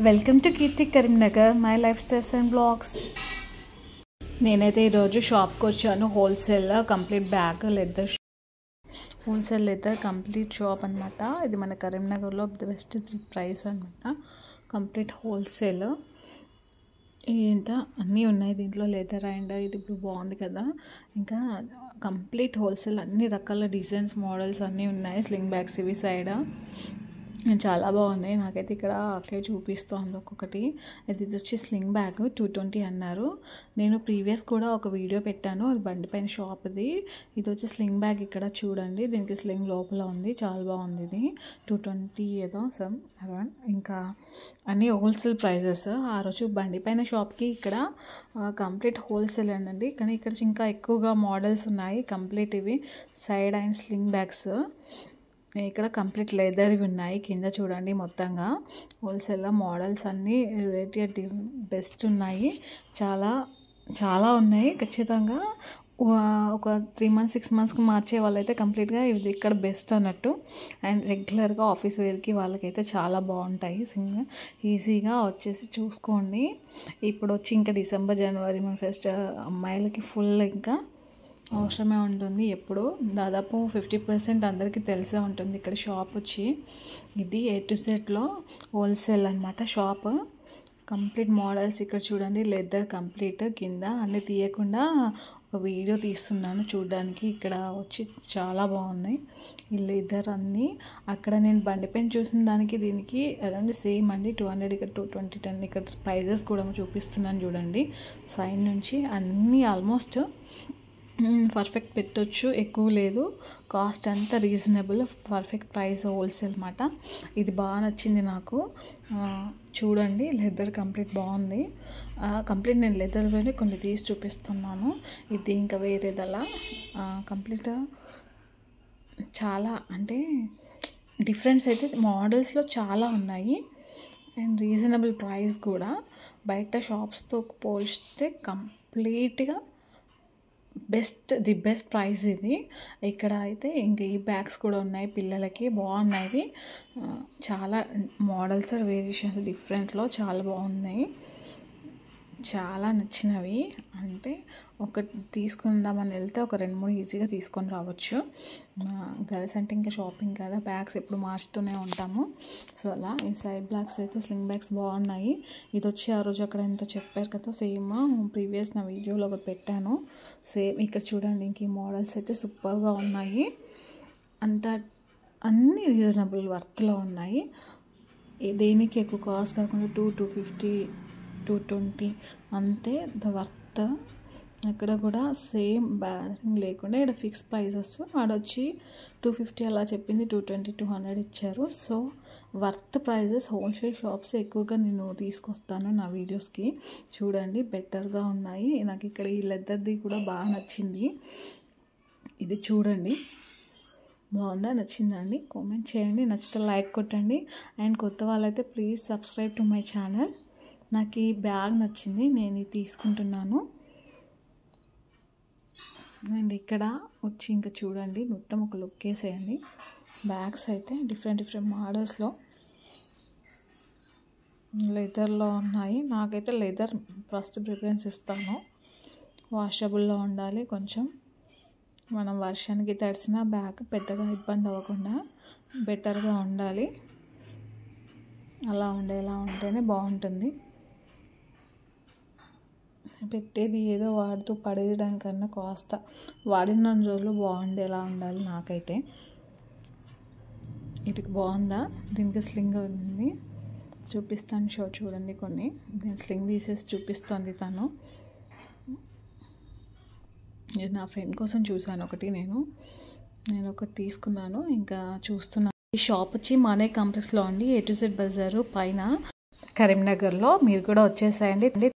welcome to Keerthi Karimnagar my lifestyles and blogs నేనైతే ఈరోజు షాప్కి వచ్చాను wholesale complete bag leather wholesale leather complete shop అనమాట ఇది మన కరీంనగర్లో ది బెస్ట్ ప్రైస్ అనమాట కంప్లీట్ హోల్సేల్ ఇంత అన్నీ ఉన్నాయి దీంట్లో లెదర్ అండ్ ఇది ఇప్పుడు బాగుంది కదా ఇంకా కంప్లీట్ హోల్సేల్ అన్ని రకాల డిజైన్స్ మోడల్స్ అన్నీ ఉన్నాయి స్లింగ్ బ్యాగ్స్ ఇవి సైడ్ చాలా బాగున్నాయి నాకైతే ఇక్కడ అక్కే చూపిస్తోంది ఒక్కొక్కటి ఇది వచ్చి స్లింగ్ బ్యాగ్ టూ ట్వంటీ అన్నారు నేను ప్రీవియస్ కూడా ఒక వీడియో పెట్టాను అది బండిపైన షాప్ ఇది ఇది వచ్చి స్లింగ్ బ్యాగ్ ఇక్కడ చూడండి దీనికి స్లింగ్ లోపల ఉంది చాలా బాగుంది ఇది టూ ట్వంటీ ఏదో సమ్ అరౌండ్ ఇంకా అన్నీ హోల్సేల్ ప్రైజెస్ ఆ రోజు బండిపైన షాప్కి ఇక్కడ కంప్లీట్ హోల్సేల్ అండి కానీ ఇక్కడ ఇంకా ఎక్కువగా మోడల్స్ ఉన్నాయి కంప్లీట్ ఇవి సైడ్ అండ్ స్లింగ్ బ్యాగ్స్ ఇక్కడ కంప్లీట్ లెదర్వి ఉన్నాయి కింద చూడండి మొత్తంగా హోల్సేల్లో మోడల్స్ అన్నీ రేట్ బెస్ట్ ఉన్నాయి చాలా చాలా ఉన్నాయి ఖచ్చితంగా ఒక త్రీ మంత్స్ సిక్స్ మంత్స్కి మార్చే వాళ్ళైతే కంప్లీట్గా ఇది ఇక్కడ బెస్ట్ అన్నట్టు అండ్ రెగ్యులర్గా ఆఫీస్ వేర్కి వాళ్ళకైతే చాలా బాగుంటాయి సింగ్ ఈజీగా వచ్చేసి చూసుకోండి ఇప్పుడు వచ్చి ఇంకా డిసెంబర్ జనవరి మన ఫస్ట్ అమ్మాయిలకి ఫుల్ ఇంకా అవసరమే ఉంటుంది ఎప్పుడు దాదాపు ఫిఫ్టీ పర్సెంట్ అందరికీ తెలిసే ఉంటుంది ఇక్కడ షాప్ వచ్చి ఇది ఏ టు సెట్లో హోల్సేల్ అనమాట షాప్ కంప్లీట్ మోడల్స్ ఇక్కడ చూడండి లెదర్ కంప్లీట్ కింద అన్నీ తీయకుండా ఒక వీడియో తీస్తున్నాను చూడడానికి ఇక్కడ వచ్చి చాలా బాగున్నాయి ఈ లెదర్ అన్నీ అక్కడ నేను బండిపైన చూసిన దానికి దీనికి అరౌండ్ సేమ్ అండి టూ హండ్రెడ్ ఇక్కడ టూ ట్వంటీ టెన్ ఇక్కడ ప్రైజెస్ కూడా చూపిస్తున్నాను చూడండి సైడ్ నుంచి అన్నీ ఆల్మోస్ట్ పర్ఫెక్ట్ పెట్టొచ్చు ఎక్కువ లేదు కాస్ట్ అంతా రీజనబుల్ పర్ఫెక్ట్ ప్రైస్ హోల్సేల్ అనమాట ఇది బాగా నచ్చింది నాకు చూడండి లెదర్ కంప్లీట్ బాగుంది కంప్లీట్ నేను లెదర్ వేరే కొన్ని తీసి చూపిస్తున్నాను ఇది ఇంకా వేరేదలా కంప్లీట్ చాలా అంటే డిఫరెన్స్ అయితే మోడల్స్లో చాలా ఉన్నాయి అండ్ రీజనబుల్ ప్రైస్ కూడా బయట షాప్స్తో పోలిస్తే కంప్లీట్గా బెస్ట్ ది బెస్ట్ ప్రైస్ ఇది ఇక్కడ అయితే ఇంకా ఈ బ్యాగ్స్ కూడా ఉన్నాయి పిల్లలకి బాగున్నాయి చాలా మోడల్స్ వేరియేషన్స్ డిఫరెంట్లో చాలా బాగున్నాయి చాలా నచ్చినవి అంటే ఒక తీసుకుందామని వెళ్తే ఒక రెండు మూడు ఈజీగా తీసుకొని రావచ్చు గర్ల్స్ అంటే ఇంకా షాపింగ్ కదా బ్యాగ్స్ ఎప్పుడు మార్చుతూనే ఉంటాము సో అలా ఈ సైడ్ బ్యాగ్స్ అయితే స్లింగ్ బ్యాగ్స్ బాగున్నాయి ఇది వచ్చి ఆ రోజు అక్కడ ఎంతో చెప్పారు కదా సేమ్ ప్రీవియస్ నా వీడియోలో ఒకటి పెట్టాను సేమ్ ఇక్కడ చూడండి ఇంక ఈ మోడల్స్ అయితే సూపర్గా ఉన్నాయి అంత అన్నీ రీజనబుల్ వర్త్లో ఉన్నాయి దేనికి ఎక్కువ కాస్ట్ కాకుండా two two fifty two twenty అంతే ద వర్త్ ఇక్కడ కూడా సేమ్ బ్యారింగ్ లేకుండా ఇక్కడ ఫిక్స్ ప్రైజెస్ ఆడొచ్చి టూ ఫిఫ్టీ అలా చెప్పింది టూ ట్వంటీ టూ హండ్రెడ్ ఇచ్చారు so worth prices wholesale shops ఎక్కువగా నేను తీసుకొస్తాను నా వీడియోస్కి చూడండి బెటర్గా ఉన్నాయి నాకు ఇక్కడ ఈ లెదర్ది కూడా బాగా నచ్చింది ఇది చూడండి బాగుందా నచ్చిందండి కామెంట్ చేయండి నచ్చితే లైక్ కొట్టండి అండ్ కొత్త వాళ్ళైతే please subscribe to my channel నాకు ఈ బ్యాగ్ నచ్చింది నేను ఇది తీసుకుంటున్నాను అండ్ ఇక్కడ వచ్చి ఇంకా చూడండి మొత్తం ఒక లుక్ వేసేయండి బ్యాగ్స్ అయితే డిఫరెంట్ డిఫరెంట్ మోడల్స్లో లెదర్లో ఉన్నాయి నాకైతే లెదర్ ఫస్ట్ ప్రిఫరెన్స్ ఇస్తాను వాషబుల్లో ఉండాలి కొంచెం మనం వర్షానికి తడిసిన బ్యాగ్ పెద్దగా ఇబ్బంది అవ్వకుండా బెటర్గా ఉండాలి అలా ఉండేలా ఉంటేనే బాగుంటుంది పెట్టేది ఏదో వాడుతూ పడేయడం కన్నా కాస్త వాడిన రోజులు బాగుండేలా ఉండాలి నాకైతే ఇది బాగుందా దీనికి స్లింగ్ ఉంది చూపిస్తాను షో చూడండి కొన్ని దీని స్లింగ్ తీసేసి చూపిస్తుంది తను ఇది నా ఫ్రెండ్ కోసం చూశాను ఒకటి నేను నేను ఒకటి తీసుకున్నాను ఇంకా చూస్తున్నాను ఈ షాప్ వచ్చి మానే కాంప్లెక్స్లో అండి ఏ టు జెడ్ బజారు పైన కరీంనగర్లో మీరు కూడా వచ్చేసాయండి